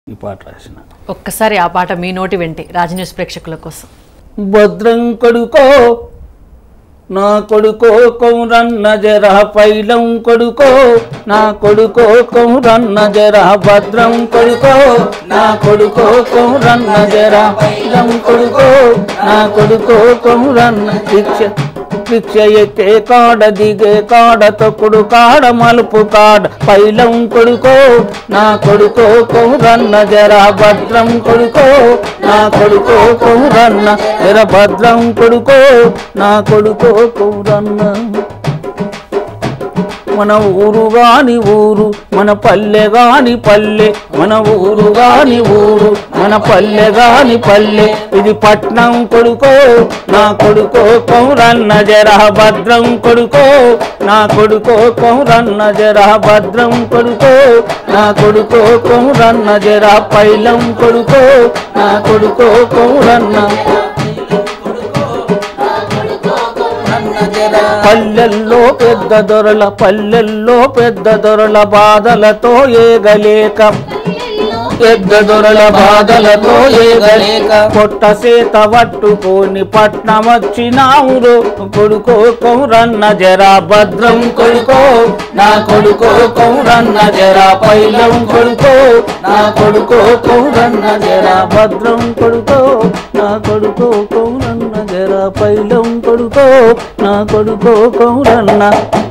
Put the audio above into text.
ఈ పాట రాసిన ఒక్కసారి ఆ పాట మీ నోటి వెంటే రాజన్యూస్ ప్రేక్షకుల కోసం భద్రం కొడుకో నా కొడుకో కౌరన్న జర పైలం కొడుకో నా కొడుకో కౌరన్న జర భద్రం కొడుకో నా కొడుకో కౌరన్న జర పైలం కొడుకో నా కొడుకో కౌరన్న శిక్ష శిక్ష ఎక్కే కాడ దిగే కాడ తొక్కుడు కాడ మలుపు కాడ పైలం కొడుకో నా కొడుకో కౌరన్న జర భద్రం కొడుకో నా కొడుకో కౌరన్న జర భద్రం కొడుకో నా కొడుకో కౌరన్న మన ఊరు గాని ఊరు మన పల్లె గాని పల్లె మన ఊరు గాని ఊరు మన పల్లె గాని పల్లె ఇది పట్నం కొడుకో నా కొడుకో కౌరన్న జర భద్రం కొడుకో నా కొడుకో కౌరన్న జర భద్రం కొడుకో నా కొడుకో కౌరన్న జర పైలం కొడుకో నా కొడుకో కౌరన్న పల్లెల్లో పెద్ద దొరల పల్లెల్లో పెద్ద దొరల బాధలతో ఏగలేక పెద్ద దొరల బాధలతో ఏగలేక పొట్ట సేత పట్టుకొని పట్నం వచ్చినావురు కొడుకో కౌరన్న జరా భద్రం కొడుకో నా కొడుకో కౌరన్న జరా పైలం కొడుకో నా కొడుకో కౌరన్న జరా భద్రం కొడుకో నా కొడుకో కౌరన్న జరా పైలం కొడుకో నా కొడుకో కౌరన్న